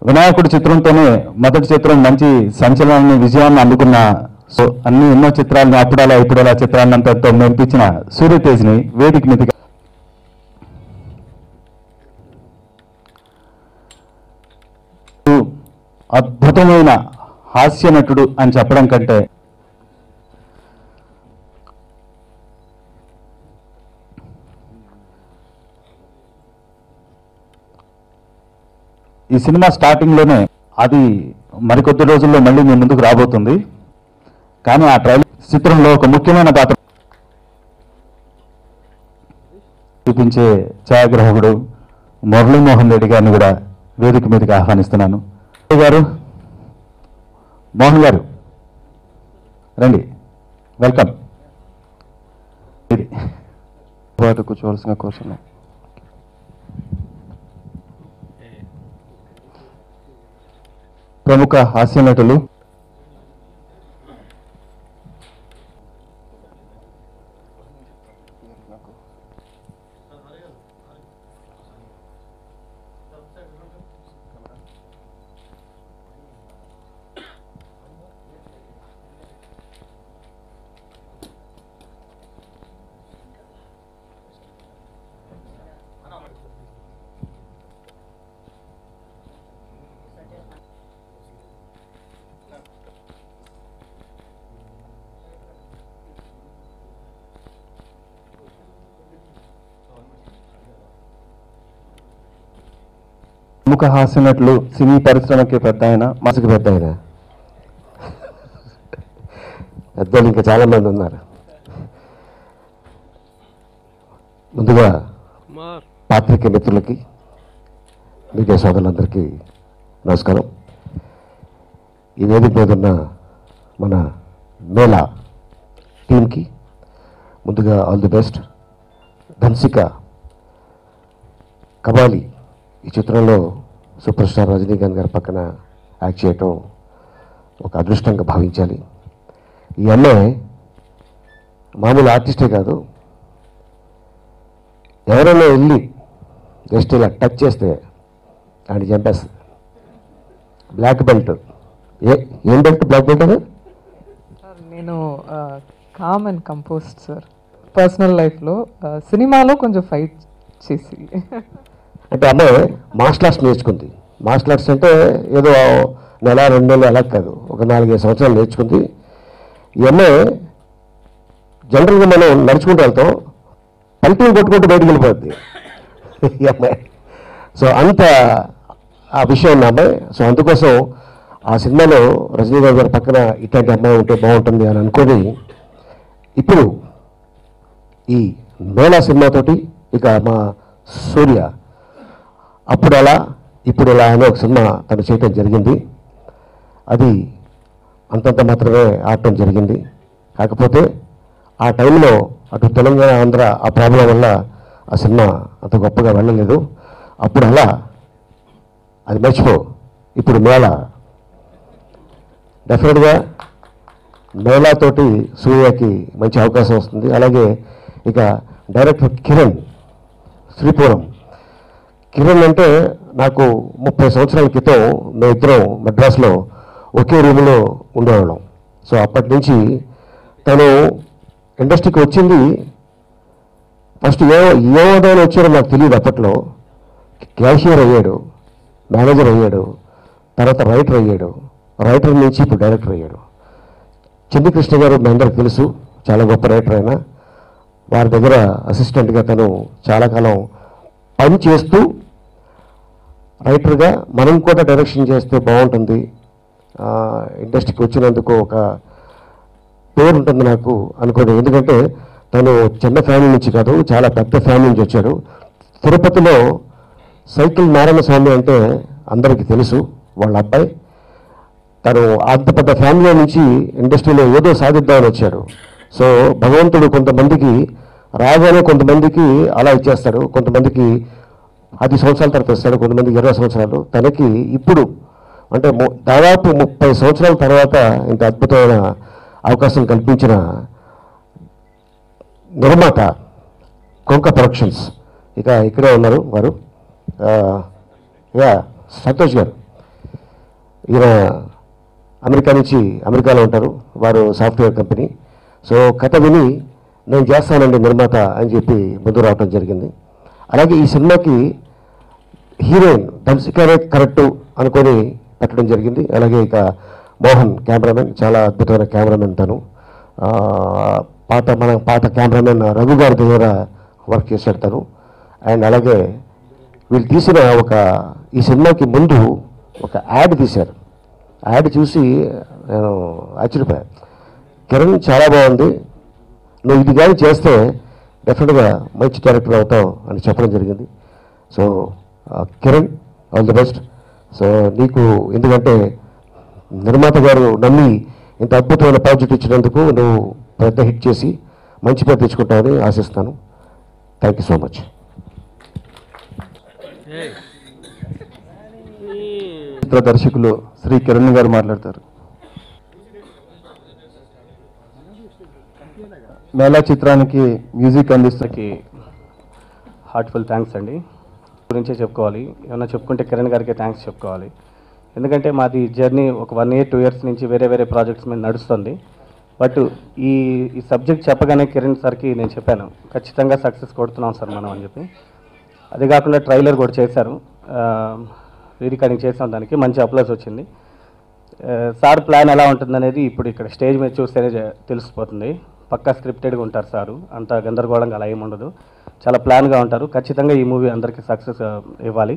వినాయకుడి చిత్రంతోనే మొదటి చిత్రం మంచి సంచలనాన్ని విజయాన్ని అందుకున్న సో అన్ని ఎన్నో చిత్రాలని అప్పుడలా ఇప్పుడలా చిత్రాన్ని అంతతో మెప్పించిన సూర్యతేజ్ని వేదిక మీదకి అద్భుతమైన హాస్య నటుడు అని చెప్పడం కంటే ఈ సినిమా స్టార్టింగ్ లోనే అది మరికొద్ది రోజుల్లో మళ్ళీ మీ ముందుకు రాబోతుంది కానీ ఆ ట్రైలర్ చిత్రంలో ఒక ముఖ్యమైన పాత్ర చూపించే ఛాయాగ్రాహకుడు మురళీమోహన్ రెడ్డి గారిని కూడా వేదిక మీదకి ఆహ్వానిస్తున్నాను రెడ్డి గారు మోహన్ గారు రండి వెల్కమ్ ఇది పాటు కూర్చోవలసిన కోరుతున్నాం ప్రముఖ హాస్య నటులు ప్రముఖ హాస్య నటులు సినీ పరిశ్రమకి పెద్ద ఆయన మనసుకు పెద్ద ఆయన పెద్దలు ఇంకా చాలా మంది ఉన్నారు ముందుగా పాత్రిక మిత్రులకి మీడియా సోదరులందరికీ నమస్కారం ఈ వేదిక మీద ఉన్న మన మేళా టీంకి ముందుగా all the best Dhansika Kabali ఈ చిత్రంలో సూపర్ స్టార్ రజనీకాంత్ గారి పక్కన యాక్ట్ చేయటం ఒక అదృష్టంగా భావించాలి ఈ అమ్మాయి మామూలు ఆర్టిస్టే కాదు ఎవరైనా వెళ్ళి జస్ట్ ఇలా టచ్ చేస్తే ఆయన చంపేస్తుంది బ్లాక్ బెల్ట్ ఏ ఏం బెల్ట్ బ్లాక్ బెల్ట్ అది సార్ నేను calm and composed sir personal లైఫ్లో సినిమాలో కొంచెం ఫైట్ చేసి అంటే అమ్మాయి మార్షల్ ఆర్ట్స్ నేర్చుకుంది మార్షల్ ఆర్ట్స్ అంటే ఏదో నెల రెండు నెలలు అలా కాదు ఒక నాలుగైదు సంవత్సరాలు నేర్చుకుంది ఈ అమ్మాయి జనరల్గా మనం నడుచుకుంటూ వెళ్తాం పల్టీలు కొట్టుకుంటూ బయటికి వెళ్ళిపోద్ది ఈ అమ్మాయి సో అంత ఆ విషయం ఉన్న అమ్మాయి సో అందుకోసం ఆ సినిమాలో రజనీకాంత్ గారి పక్కన ఇట్లాంటి అమ్మాయి ఉంటే బాగుంటుంది అని అనుకొని ఇప్పుడు ఈ మేళా సినిమాతోటి ఇక మా సూర్య అప్పుడు ఎలా ఇప్పుడు ఎలా అనే ఒక సినిమా తను చేయటం జరిగింది అది అంతంత మాత్రమే ఆడటం జరిగింది కాకపోతే ఆ టైంలో అటు తెలంగాణ ఆంధ్ర ఆ ప్రాబ్లం వల్ల ఆ సినిమా అంత గొప్పగా వెళ్ళలేదు అప్పుడు అలా అది మర్చిపో ఇప్పుడు మేళ డెఫినెట్గా మేళాతోటి సూర్యకి మంచి అవకాశం వస్తుంది అలాగే ఇక డైరెక్టర్ కిరణ్ శ్రీపురం కిరణ్ అంటే నాకు ముప్పై సంవత్సరాల క్రితం మేమిద్దరం మద్రాసులో ఒకే రూములో ఉండేవాళ్ళం సో అప్పటి నుంచి తను ఇండస్ట్రీకి వచ్చింది ఫస్ట్ ఏ ఏ హోదాలో వచ్చాడో నాకు తెలియదు అప్పట్లో క్యాషియర్ అయ్యాడు మేనేజర్ అయ్యాడు తర్వాత రైటర్ అయ్యాడు రైటర్ నుంచి ఇప్పుడు డైరెక్టర్ అయ్యాడు చంద్రకృష్ణ గారు మీ అందరికి తెలుసు చాలా గొప్ప రైటర్ ఆయన వారి దగ్గర అసిస్టెంట్గా తను చాలా కాలం పని చేస్తూ రైటర్గా మనం కూడా డైరెక్షన్ చేస్తే బాగుంటుంది ఆ, ఇండస్ట్రీకి వచ్చినందుకు ఒక పేరు ఉంటుంది నాకు అనుకోండి ఎందుకంటే తను చిన్న ఫ్యామిలీ నుంచి కాదు చాలా పెద్ద ఫ్యామిలీ నుంచి వచ్చాడు తిరుపతిలో సైకిల్ నారాయణ స్వామి అంటే అందరికీ తెలుసు వాళ్ళ అబ్బాయి తను అంత పెద్ద ఫ్యామిలీ నుంచి ఇండస్ట్రీలో ఏదో సాధిద్దామని వచ్చాడు సో భగవంతుడు కొంతమందికి రాగానే కొంతమందికి అలా ఇచ్చేస్తాడు కొంతమందికి పది సంవత్సరాల తర్వాత ఇస్తాడు కొంతమందికి ఇరవై సంవత్సరాలు తనకి ఇప్పుడు అంటే ము- దాదాపు ముప్పై సంవత్సరాల తర్వాత ఇంత అద్భుతమైన అవకాశం కల్పించిన నిర్మాత కొంక ప్రొడక్షన్స్ ఇక ఇక్కడే ఉన్నారు వారు ఆ, యా సంతోష్ గారు ఈయన అమెరికా నుంచి అమెరికాలో ఉంటారు వారు సాఫ్ట్వేర్ కంపెనీ సో కథ విని నేను చేస్తానండి నిర్మాత అని చెప్పి ముందు రావడం జరిగింది అలాగే ఈ సినిమాకి హీరోయిన్ ధన్సికానే కరెక్ట్ అనుకొని పెట్టడం జరిగింది అలాగే ఇక మోహన్ కెమెరామెన్ చాలా అద్భుతమైన కెమెరామెన్ తను ఆ, పాత మన పాత కెమెరామెన్ రఘు గారి దగ్గర వర్క్ చేశాడు తను అండ్ అలాగే వీళ్ళు తీసిన ఒక ఈ సినిమాకి ముందు ఒక యాడ్ తీశారు యాడ్ చూసి నేను ఆశ్చర్యపోయాను కిరణ్ చాలా బాగుంది నువ్వు ఇది కానీ చేస్తే డెఫినెట్గా మంచి డైరెక్టర్ అవుతావు అని చెప్పడం జరిగింది సో ఆ, Kiran all the best so నీకు ఎందుకంటే నిర్మాత గారు నమ్మి ఇంత అద్భుతమైన ప్రాజెక్ట్ ఇచ్చినందుకు నువ్వు పెద్ద హిట్ చేసి మంచి పేరు తెచ్చుకుంటావని ఆశిస్తాను థ్యాంక్ యూ సో మచ్ చిత్ర దర్శకులు శ్రీ కిరణ్ గారు మాట్లాడతారు మేళా చిత్రానికి మ్యూజిక్ అందిస్తారు అందరికీ హార్ట్ఫుల్ థ్యాంక్స్ అండి గురించే చెప్పుకోవాలి ఏమన్నా చెప్పుకుంటే కిరణ్ గారికి థ్యాంక్స్ చెప్పుకోవాలి ఎందుకంటే మాది జర్నీ ఒక వన్ ఇయర్ టూ ఇయర్స్ నుంచి వేరే వేరే ప్రాజెక్ట్స్ మీద నడుస్తుంది బట్ ఈ ఈ సబ్జెక్ట్ చెప్పగానే కిరణ్ సార్కి నేను చెప్పాను ఖచ్చితంగా సక్సెస్ కొడుతున్నాం సార్ మనం అని చెప్పి అదే కాకుండా ట్రైలర్ కూడా చేశారు రీ రికార్డింగ్ చేసాం దానికి మంచి అప్లైస్ వచ్చింది ఆ, సార్ ప్లాన్ ఎలా ఉంటుందనేది ఇప్పుడు ఇక్కడ స్టేజ్ మీద చూస్తేనే జ- తెలిసిపోతుంది పక్కా స్క్రిప్టెడ్గా ఉంటారు సారు అంత గందరగోళంగా అలా ఏమి ఉండదు చాలా ప్లాన్గా ఉంటారు ఖచ్చితంగా ఈ మూవీ అందరికీ సక్సెస్ ఇవ్వాలి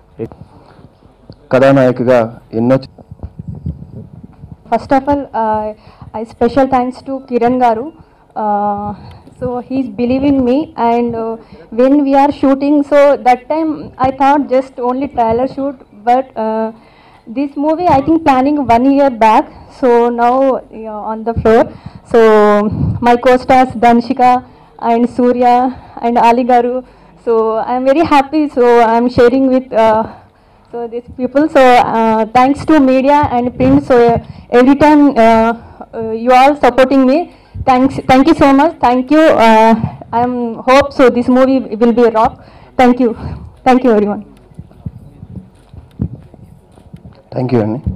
కథానాయికగా ఎన్నో చి- First of all, uh, I special thanks to Kiran Garu. Uh, so he's believing me, and uh, when we are shooting, so that time I thought just only trailer shoot, but uh, this movie I think planning one year back. So now yeah, on the floor. So my co-stars Danshika and Surya and Ali Garu. So I'm very happy. So I'm sharing with. Uh, so these people so uh, thanks to media and print so uh, every time uh, uh, you all supporting me thanks thank you so much thank you uh, i am hope so this movie will be a rock thank you thank you everyone thank you అండి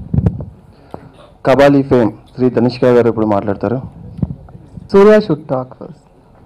Kabali fame Shri Dhanushka గారు ఇప్పుడు మాట్లాడతారు సూర్య should talk first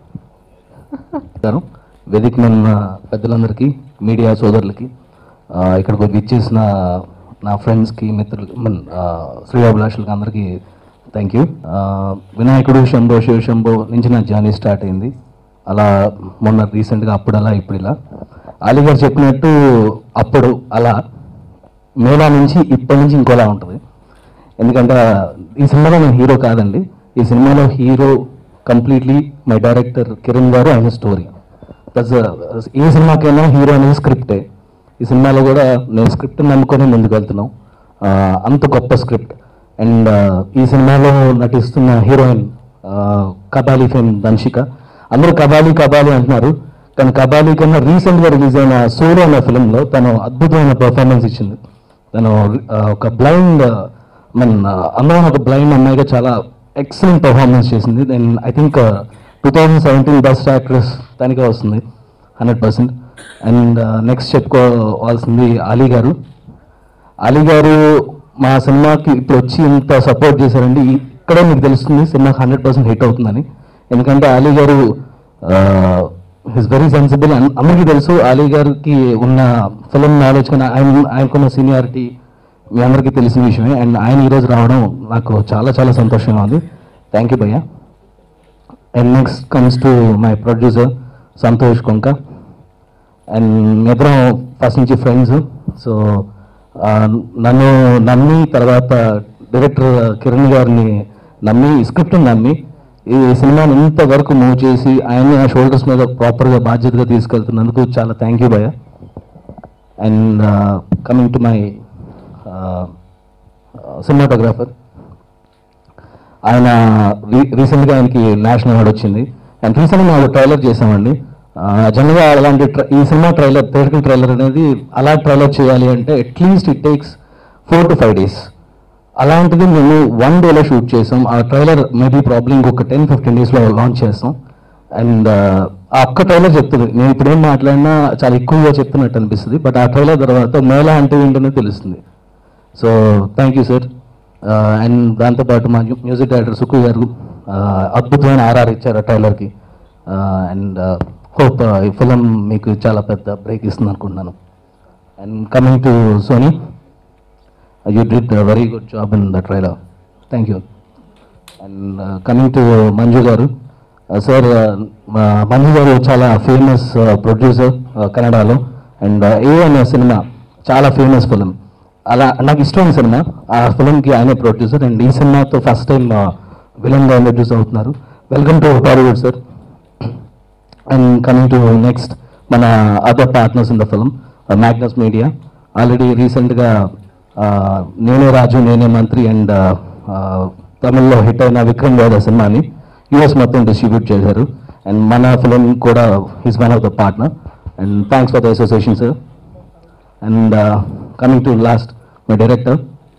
గారు వేదిక మీద ఉన్న పెద్దలందరికీ media సోదరులకి ఆ, ఇక్కడికి వచ్చి ఇచ్చేసిన నా ఫ్రెండ్స్కి మిత్రులకి మన శ్రీయాభిలాషులకి అందరికీ థ్యాంక్ యూ వినాయకుడు శంభో శివ శంభో నుంచి నా జర్నీ స్టార్ట్ అయింది అలా మొన్న రీసెంట్గా అప్పుడు అలా ఇప్పుడు ఇలా అలీ గారు చెప్పినట్టు అప్పుడు అలా మేళా నుంచి ఇప్పటి నుంచి ఇంకోలా ఉంటుంది ఎందుకంటే ఈ సినిమాలో నేను హీరో కాదండి ఈ సినిమాలో hero completely my director Kiran గారు ఆయన స్టోరీ ప్లస్ ఏ సినిమాకైనా హీరో అనేది స్క్రిప్టే ఈ సినిమాలో కూడా నేను స్క్రిప్ట్ నమ్ముకొని ముందుకు వెళ్తున్నాం ఆ, అంత గొప్ప స్క్రిప్ట్ అండ్ ఈ సినిమాలో నటిస్తున్న హీరోయిన్ కబాలీ ఫేమ్ దంశిక అందరూ కబాలీ కబాలీ అంటున్నారు కానీ కబాలీ కన్నా రీసెంట్గా రిలీజ్ అయిన సూర్య అనే ఫిలింలో తను అద్భుతమైన పర్ఫార్మెన్స్ ఇచ్చింది తను ఆ, ఒక బ్లైండ్ మన అందరం ఒక బ్లైండ్ అమ్మాయిగా చాలా ఎక్సలెంట్ పర్ఫార్మెన్స్ చేసింది then I think two thousand seventeen best actress దానికే వస్తుంది హండ్రెడ్ పర్సెంట్ అండ్ నెక్స్ట్ చెప్పుకోవాల్సింది అలీ గారు అలీ గారు మా సినిమాకి ఇప్పుడు వచ్చి ఇంత సపోర్ట్ చేశారండి ఇక్కడే మీకు తెలుస్తుంది సినిమాకి హండ్రెడ్ పర్సెంట్ హిట్ అవుతుందని ఎందుకంటే అలీ గారు హిస్ వెరీ సెన్సిబుల్ అందరికీ తెలుసు అలీ గారికి ఉన్న ఫిలిం నాలెడ్జ్ కానీ ఆయన ఆయనకున్న సీనియారిటీ మీ అందరికీ తెలిసిన విషయమే అండ్ ఆయన ఈరోజు రావడం నాకు చాలా చాలా సంతోషంగా ఉంది థ్యాంక్ యూ భయ్య and next comes to my producer Santosh Konka and ఇద్దరం ఫస్ట్ నుంచి ఫ్రెండ్స్ సో నన్ను నమ్మి తర్వాత డైరెక్టర్ కిరణ్ గారిని నమ్మి ఈ స్క్రిప్ట్ని నమ్మి ఈ సినిమాని ఇంతవరకు మూవ్ చేసి ఆయన్ని ఆ షోల్డర్స్ మీద ప్రాపర్గా బాధ్యతగా తీసుకెళ్తున్నందుకు చాలా థ్యాంక్ యూ భయ్య and coming to my cinematographer ఆయన రీ- రీసెంట్గా ఆయనకి నేషనల్ అవార్డు వచ్చింది అండ్ రీసెంట్గా మేము ఒక ట్రైలర్ చేసామండి ఆ, జనరల్గా అలాంటి ట్ర- ఈ సినిమా ట్రైలర్ థియేటికల్ ట్రైలర్ అనేది అలా ట్రైలర్ చేయాలి అంటే at least it takes four to five days అలాంటిది మేము వన్ డేలో షూట్ చేసాం ఆ ట్రైలర్ మేబీ ప్రాబ్లమ్ ఇంకొక టెన్ ఫిఫ్టీన్ డేస్లో లాంచ్ చేస్తాం అండ్ ఆ ఒక్క ట్రైలర్ చెప్తుంది నేను ఇప్పుడు ఏం మాట్లాడినా చాలా ఎక్కువగా చెప్తున్నట్టు అనిపిస్తుంది బట్ ఆ ట్రైలర్ తర్వాత మేళ అంటే ఏంటనే తెలుస్తుంది so thank you sir and దాంతోపాటు మా మ్యూజిక్ డైరెక్టర్ సుక్కు గారు uh, అద్భుతమైన ఆర్ఆర్ ఇచ్చారు ట్రైలర్కి అండ్ హోప్ ఈ ఫిలిం మీకు చాలా పెద్ద బ్రేక్ ఇస్తుంది అనుకుంటున్నాను and coming to Sony you did very good job in the trailer thank you and coming to Manju గారు సార్ మంజు గారు చాలా ఫేమస్ ప్రొడ్యూసర్ కన్నడలో అండ్ ఏ అనే సినిమా చాలా ఫేమస్ ఫిలిం అలా నాకు ఇష్టమైన సినిమా ఆ ఫిలింకి ఆయనే ప్రొడ్యూసర్ అండ్ ఈ సినిమాతో ఫస్ట్ టైం విలన్గా ఇంట్రడ్యూస్ అవుతున్నారు welcome to Bollywood sir and coming to next మన other partners in the film Magnus media already రీసెంట్గా నేనే రాజు నేనే మంత్రి అండ్ తమిళ్లో హిట్ అయిన విక్రమ్ వేద సినిమాని యూఎస్ మొత్తం డిస్ట్రిబ్యూట్ చేశారు అండ్ మన ఫిలిం కూడా is one of the partner and thanks for the association sir and coming to last my director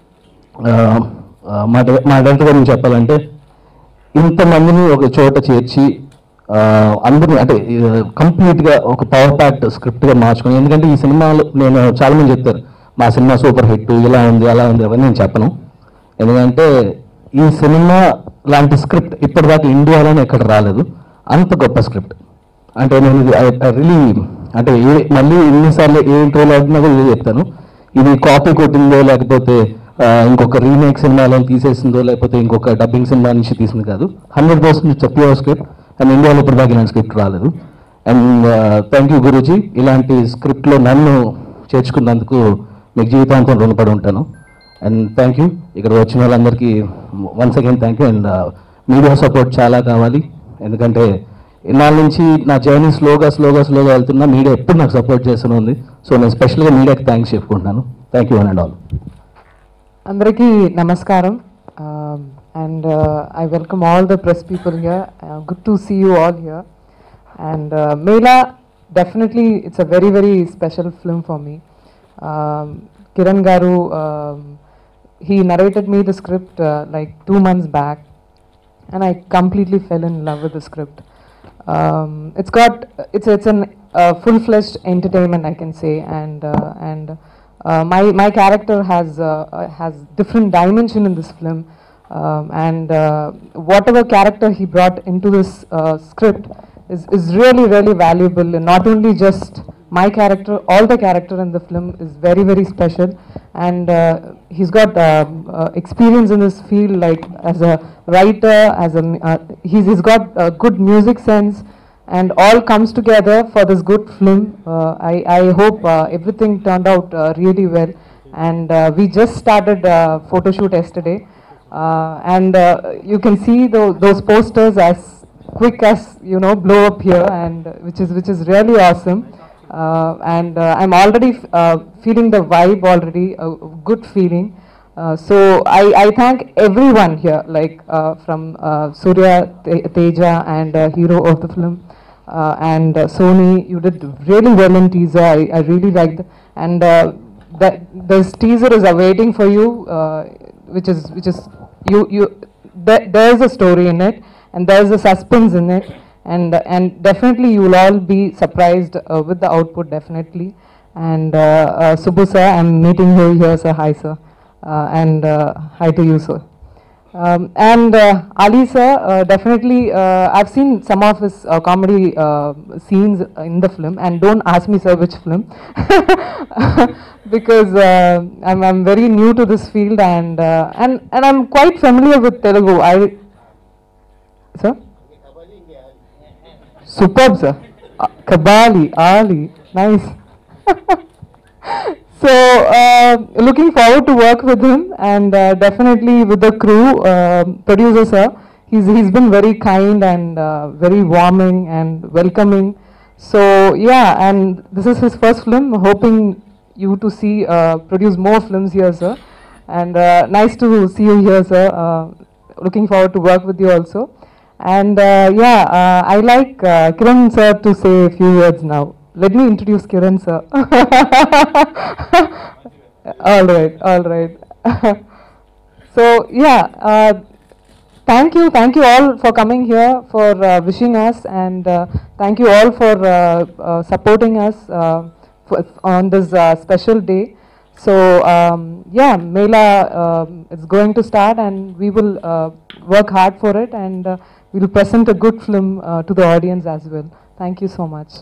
మా డై- మా డైరెక్టర్ గురించి చెప్పాలంటే ఇంతమందిని ఒక చోట చేర్చి ఆ, అందరిని అంటే కంప్లీట్గా ఒక పవర్ ప్యాక్ట్ స్క్రిప్ట్గా మార్చుకుని ఎందుకంటే ఈ సినిమాలో నేను చాలా మంది చెప్తారు మా సినిమా సూపర్ హిట్ ఇలా ఉంది అలా ఉంది అవన్నీ నేను చెప్పను ఎందుకంటే ఈ సినిమా లాంటి స్క్రిప్ట్ ఇప్పటిదాకా ఇండియాలోనే ఎక్కడ రాలేదు అంత గొప్ప స్క్రిప్ట్ అంటే నేను రిలీ అంటే ఏ మళ్ళీ ఎన్నిసార్లు ఏ ఇంటర్వ్యూలో అడిగినా కూడా ఇదే చెప్తాను ఇది కాపీ కొట్టిందో లేకపోతే ఆ, ఇంకొక రీమేక్ సినిమాలో తీసేసిందో లేకపోతే ఇంకొక డబ్బింగ్ సినిమా నుంచి తీసింది కాదు hundred percent it's pure script and ఇండియాలో ఇప్పుడు దాకా ఇలాంటి స్క్రిప్ట్ రాలేదు అండ్ థ్యాంక్ యూ గురూజీ ఇలాంటి స్క్రిప్ట్లో నన్ను చేర్చుకున్నందుకు మీకు జీవితాంతం రుణపడి ఉంటాను అండ్ థ్యాంక్ యూ ఇక్కడ వచ్చిన వాళ్ళందరికీ once again thank you and media support చాలా కావాలి ఎందుకంటే ఇన్నాళ్ళ నుంచి నా జర్నీ స్లోగా స్లోగా స్లోగా వెళ్తున్నా మీడియా ఎప్పుడు నాకు సపోర్ట్ చేస్తూనే ఉంది సో నేను స్పెషల్గా మీడియాకి థ్యాంక్స్ చెప్పుకుంటున్నాను థ్యాంక్ యూ అండ్ ఆల్ అందరికీ నమస్కారం and I welcome all the press people here good to see you all here and Mela definitely it's a very very special film for me Kiran గారు he narrated me the script uh, like two months back and I completely fell in love with the script. Um, it's got it's it's an uh, full-fledged entertainment, I can say, and uh, and uh, my my character has uh, uh, has different dimension in this film, um, and uh, whatever character he brought into this uh, script is is really really valuable, and not only just my character, all the character in the film is very very special, and uh, he's got um, uh, experience in this field, like as a writer, as a m- uh, he's he's got uh, good music sense, and all comes together for this good film. Uh, I I hope uh, everything turned out uh, really well, and uh, we just started uh, photo shoot yesterday, uh, and uh, you can see tho- those posters as quick as you know blow up here, and uh, which is which is really awesome. Uh, and uh, I'm already f- uh, feeling the vibe already, a good feeling. Uh, so I, I thank everyone here, like uh, from uh, Surya Te- Teja and uh, hero of the film, uh, and uh, Sony. You did really well in teaser. I, I really liked, and uh, that this teaser is awaiting for you, uh, which is which is you you. There, there's a story in it, and there's a suspense in it, and and definitely you will all be surprised uh, with the output definitely. And uh, uh, Subbu sir, I'm meeting you here, sir. Hi, sir, uh, and uh, hi to you, sir. Um, and uh, Ali sir, uh, definitely, uh, I've seen some of his uh, comedy uh, scenes in the film, and don't ask me, sir, which film, because uh, I'm, I'm very new to this field, and uh, and and I'm quite familiar with Telugu. I, sir. Superb, sir. Uh, Kabali, Ali, nice. so, uh, looking forward to work with him and uh, definitely with the crew, uh, producer sir. He's, he's been very kind and uh, very warming and welcoming. So, yeah, and this is his first film. Hoping you to see, uh, produce more films here, sir. And uh, nice to see you here, sir. Uh, looking forward to work with you also. And uh, yeah, uh, I like uh, Kiran sir to say a few words now. Let me introduce Kiran sir. all right, all right. so yeah, uh, thank you, thank you all for coming here, for uh, wishing us, and uh, thank you all for uh, uh, supporting us uh, for, on this uh, special day. So um, yeah, Mela, um it's going to start and we will uh, work hard for it and uh, we will present a good film uh, to the audience as well. Thank you so much.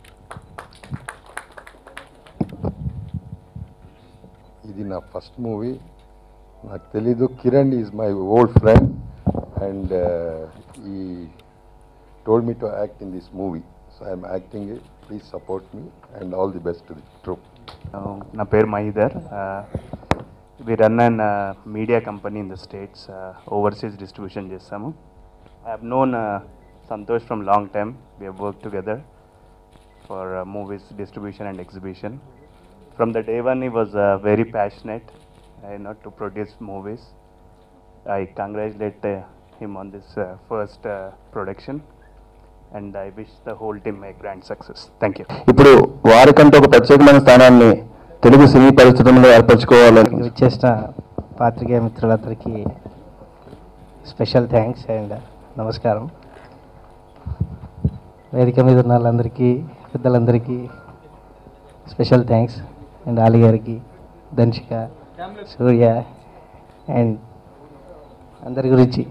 ఇది నా first movie నాకు తెలీదు Kiran is my old friend and he told me to act in this movie so I'm acting please support me and all the best to the troupe నా పేరు Mahidhar we run and media company in the States overseas distribution చేస్తాము I have known Santosh from long time we have work together for movies distribution and exhibition from the day one he was very passionate I not to produce movies I congratulate him on this first production and I wish the whole team a grand success thank you ఇప్పుడు వారికంటూ ఒక ప్రత్యేకమైన స్థానాన్ని తెలుగు సినీ పరిశ్రమలో ఏర్పరచుకోవాలని వచ్చేసిన పాత్రికేయ మిత్రులందరికీ special thanks and నమస్కారం వేదిక మీద ఉన్న వాళ్ళందరికీ పెద్దలందరికీ స్పెషల్ థ్యాంక్స్ అండ్ ఆలి గారికి ధన్షిక సూర్య అండ్ అందరి గురించి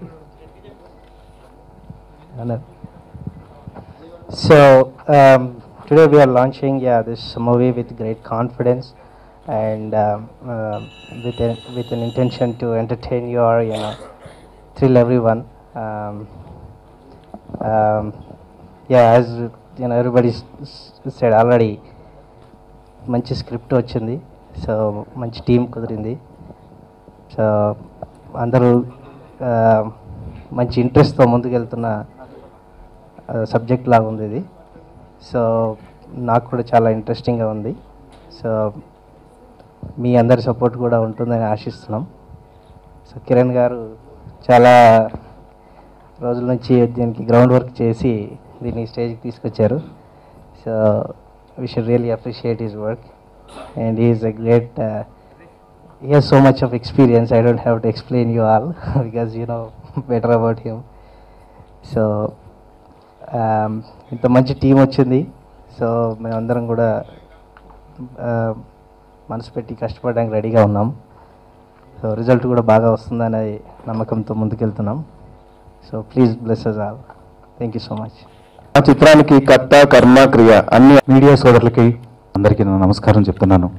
అన్నారు So um, today we are launching yeah this movie with great confidence and um, um with a, with an intention to entertain you or you know thrill everyone. Um, um, yeah, as you know everybody s- s- said already, మంచి script వచ్చింది so మంచి team కుదిరింది so అందరూ ఆ, మంచి ఇంట్రెస్ట్తో ముందుకెళ్తున్న subject లాగా ఉంది ఇది సో నాకు కూడా చాలా ఇంట్రెస్టింగ్గా ఉంది సో మీ అందరి సపోర్ట్ కూడా ఉంటుందని ఆశిస్తున్నాం సో కిరణ్ గారు చాలా రోజుల నుంచి దీనికి గ్రౌండ్ వర్క్ చేసి దీన్ని స్టేజ్కి తీసుకొచ్చారు so we should really appreciate his work and is a great he has so much of experience. I don't have to explain you all because you know better about him. So um, ఇంత మంచి team వచ్చింది so మేమందరం కూడా uh, మనసు పెట్టి కష్టపడడానికి రెడీగా ఉన్నాం so result కూడా బాగా వస్తుందనే నమ్మకంతో ముందుకెళ్తున్నాం so please bless us all thank you so much ఆ చిత్రానికి కర్త కర్మ క్రియ అన్ని మీడియా సోదరులకి అందరికీ నేను నమస్కారం చెప్తున్నాను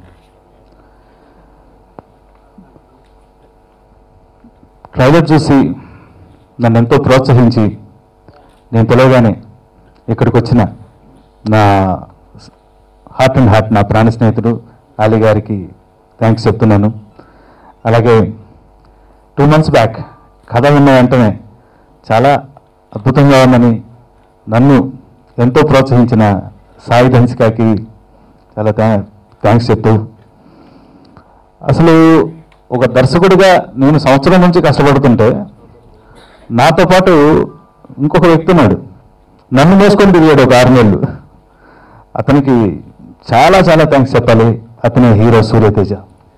ట్రైలర్ చూసి నన్ను ఎంతో ప్రోత్సహించి నేను తెలియగానే ఇక్కడికి వచ్చిన నా హార్ట్ అండ్ హార్ట్ నా ప్రాణ స్నేహితుడు అలీ గారికి థ్యాంక్స్ చెప్తున్నాను అలాగే టూ మంత్స్ బ్యాక్ కథ విన్న వెంటనే చాలా అద్భుతంగా ఉందని నన్ను ఎంతో ప్రోత్సహించిన సాయి ధన్సికాకి చాలా థ్యాంక్స్ చెప్తూ అసలు ఒక దర్శకుడిగా నేను సంవత్సరం నుంచి కష్టపడుతుంటే నాతో పాటు ఇంకొక వ్యక్తి ఉన్నాడు నన్ను మోసుకొని తిరిగాడు ఒక ఆరు నెలలు అతనికి చాలా చాలా థ్యాంక్స్ చెప్పాలి అతని హీరో సూర్యతేజ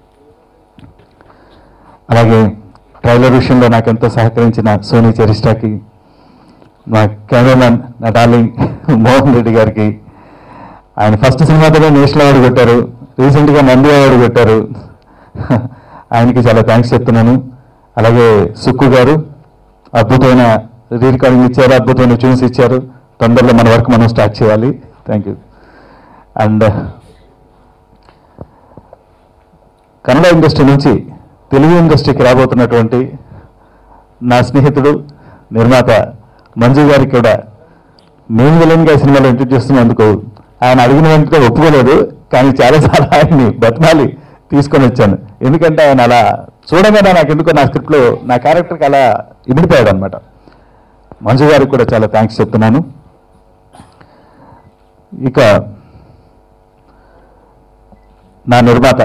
అలాగే ట్రైలర్ విషయంలో నాకు ఎంతో సహకరించిన సోనీ చరిష్టాకి మా కెమెరామెన్ నా డార్లింగ్ మోహన్ రెడ్డి గారికి ఆయన ఫస్ట్ సినిమాతోనే నేషనల్ అవార్డు కొట్టారు రీసెంట్గా నంది అవార్డు కొట్టారు ఆయనకి చాలా థ్యాంక్స్ చెప్తున్నాను అలాగే సుక్కు గారు అద్భుతమైన రీ రికార్డింగ్ ఇచ్చారు అద్భుతమైన ట్యూన్స్ ఇచ్చారు తొందరలో మన వర్క్ మనం స్టార్ట్ చేయాలి thank you and Kannada industry నుంచి తెలుగు ఇండస్ట్రీకి రాబోతున్నటువంటి నా స్నేహితుడు నిర్మాత మంజు గారికి కూడా మెయిన్ విలన్గా సినిమాలో ఇంట్రడ్యూస్ చేస్తున్నందుకు ఆయన అడిగిన వెంటనే ఒప్పుకోలేదు కానీ చాలాసార్లు ఆయన్ని బతిమాలి తీసుకొని వచ్చాను ఎందుకంటే ఆయన అలా చూడగానే నాకు ఎందుకో నా స్క్రిప్ట్లో నా క్యారెక్టర్కి అలా ఇమిడిపోయాడు అనమాట మంజు గారికి కూడా చాలా థ్యాంక్స్ చెప్తున్నాను ఇక నా నిర్మాత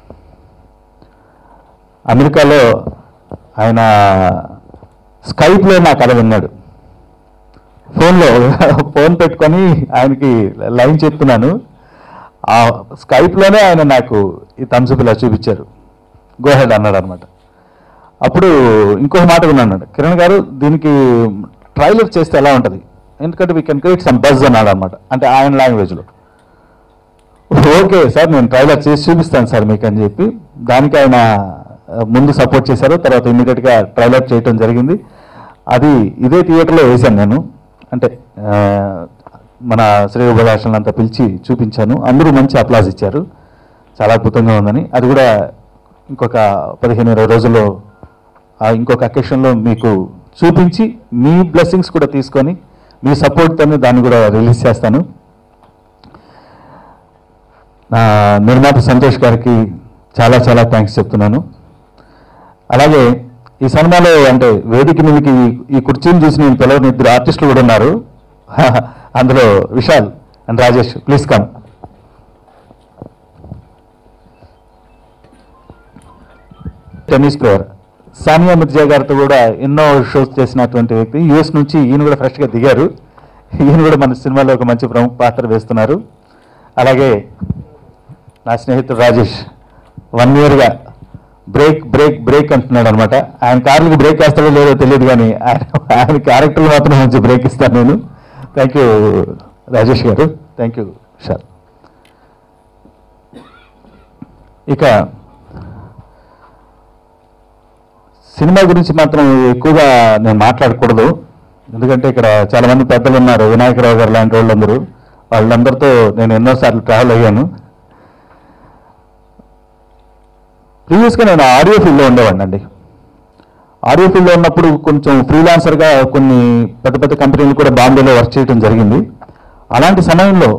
అమెరికాలో ఆయన స్కైప్లో నా కథ విన్నాడు ఫోన్లో ఫోన్ పెట్టుకొని ఆయనకి లైన్ చెప్తున్నాను ఆ స్కైప్లోనే ఆయన నాకు ఈ థమ్స్అప్ ఇలా చూపించారు గో హెడ్ అన్నాడు అనమాట అప్పుడు ఇంకొక మాట విన్నాడు కిరణ్ గారు దీనికి ట్రైలర్ చేస్తే ఎలా ఉంటుంది ఎందుకంటే we can create some buzz అన్నాడు అనమాట అంటే ఆయన లాంగ్వేజ్లో ఓకే సార్ నేను ట్రైలర్ చేసి చూపిస్తాను సార్ మీకు అని చెప్పి దానికి ఆయన ఆ, ముందు సపోర్ట్ చేశారు తర్వాత ఇమీడియట్గా ట్రైలర్ చేయటం జరిగింది అది ఇదే థియేటర్లో వేశాను నేను అంటే ఆ, మన శ్రేయోభిలాషలను అంతా పిలిచి చూపించాను అందరూ మంచి అప్లాజ్ ఇచ్చారు చాలా అద్భుతంగా ఉందని అది కూడా ఇంకొక పదిహేను ఇరవై రోజుల్లో ఆ ఇంకొక అకేషన్లో మీకు చూపించి మీ బ్లెస్సింగ్స్ కూడా తీసుకొని మీ సపోర్ట్తోనే దాన్ని కూడా రిలీజ్ చేస్తాను నా నిర్మాత సంతోష్ గారికి చాలా చాలా థ్యాంక్స్ చెప్తున్నాను అలాగే ఈ సినిమాలో అంటే వేదిక మీదకి ఈ- ఈ కుర్చీని చూసి నేను పిలవని ఇద్దరు ఆర్టిస్టులు కూడా ఉన్నారు అందులో Vishal and Rajesh please come tennis player Sania Mirza గారితో కూడా ఎన్నో షోస్ చేసినటువంటి వ్యక్తి యుఎస్ నుంచి ఈయన కూడా ఫ్రెష్గా దిగారు ఈయన కూడా మన సినిమాలో ఒక మంచి ప్రముఖ పాత్ర వేస్తున్నారు అలాగే నా స్నేహితుడు రాజేష్ వన్ ఇయర్గా బ్రేక్ బ్రేక్ బ్రేక్ అంటున్నాడు అనమాట ఆయన కార్లకు బ్రేక్ వేస్తాడో లేదో తెలియదు కానీ ఆయన ఆయన క్యారెక్టర్లు మాత్రం మంచి బ్రేక్ ఇస్తాను నేను థ్యాంక్ యూ రాజేష్ గారు థ్యాంక్ యూ షార్ ఇక సినిమా గురించి మాత్రం ఎక్కువగా నేను మాట్లాడకూడదు ఎందుకంటే ఇక్కడ చాలా మంది పెద్దలు ఉన్నారు వినాయకరావు గారు లాంటి వాళ్ళందరూ వాళ్ళందరితో నేను ఎన్నోసార్లు ట్రావెల్ అయ్యాను ప్రీవియస్గా నేను ఆడియో ఫీల్డ్లో ఉండేవాడిని అండి ఆడియో ఫీల్డ్లో ఉన్నప్పుడు కొంచెం ఫ్రీలాన్సర్గా కొన్ని పెద్ద పెద్ద కంపెనీలు కూడా బాంబేలో వర్క్ చేయడం జరిగింది అలాంటి సమయంలో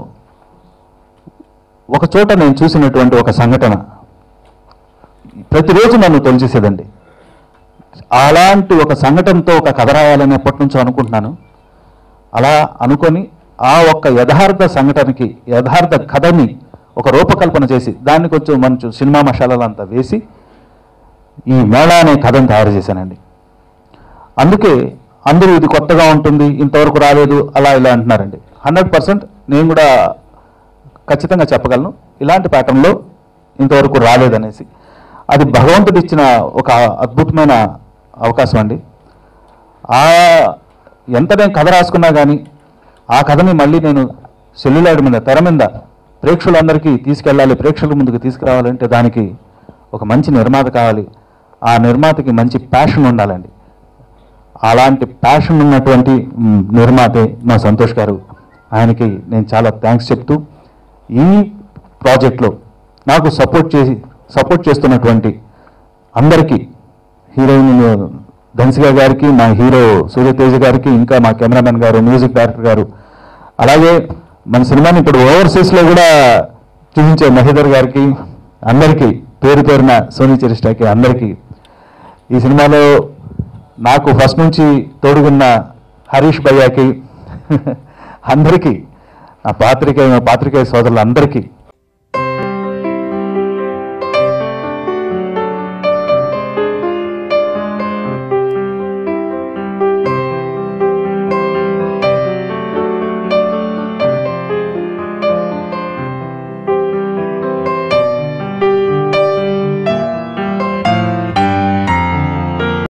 ఒక చోట నేను చూసినటువంటి ఒక సంఘటన ప్రతిరోజు నన్ను తొలిచేసేదండి అలాంటి ఒక సంఘటనతో ఒక కథ రాయాలని ఎప్పటి నుంచో అనుకుంటున్నాను అలా అనుకొని ఆ ఒక్క యథార్థ సంఘటనకి యథార్థ కథని ఒక రూపకల్పన చేసి దాన్ని కొంచెం మంచి సినిమా మసాలాలు అంతా వేసి ఈ మేళా అనే కథను తయారు చేశానండి అందుకే అందరూ ఇది కొత్తగా ఉంటుంది ఇంతవరకు రాలేదు అలా ఇలా అంటున్నారండి హండ్రెడ్ పర్సెంట్ నేను కూడా ఖచ్చితంగా చెప్పగలను ఇలాంటి ప్యాటర్న్లో ఇంతవరకు రాలేదనేసి అది భగవంతుడు ఇచ్చిన ఒక అద్భుతమైన అవకాశం అండి ఆ ఎంత నేను కథ రాసుకున్నా కానీ ఆ కథని మళ్ళీ నేను సెల్యులాయిడ్ మీద తెర మీద ప్రేక్షకులందరికీ తీసుకెళ్ళాలి ప్రేక్షకుల ముందుకు తీసుకురావాలంటే దానికి ఒక మంచి నిర్మాత కావాలి ఆ నిర్మాతకి మంచి ప్యాషన్ ఉండాలండి అలాంటి ప్యాషన్ ఉన్నటువంటి మ్, నిర్మాతే మా సంతోష్ గారు ఆయనకి నేను చాలా థ్యాంక్స్ చెప్తూ ఈ ప్రాజెక్ట్లో నాకు సపోర్ట్ చేసి సపోర్ట్ చేస్తున్నటువంటి అందరికీ హీరోయిన్ ధన్సిగా గారికి మా హీరో సూర్యతేజ గారికి ఇంకా మా కెమెరామెన్ గారు మ్యూజిక్ డైరెక్టర్ గారు అలాగే మన సినిమాని ఇప్పుడు ఓవర్సీస్లో కూడా చూపించే మహేదర్ గారికి అందరికీ పేరు పేరున సోనీ చరిష్టాకి అందరికీ ఈ సినిమాలో నాకు ఫస్ట్ నుంచి తోడుగున్న హరీష్ భయ్యాకి అందరికీ నా పాత్రికేయ పాత్రికేయ సోదరులందరికీ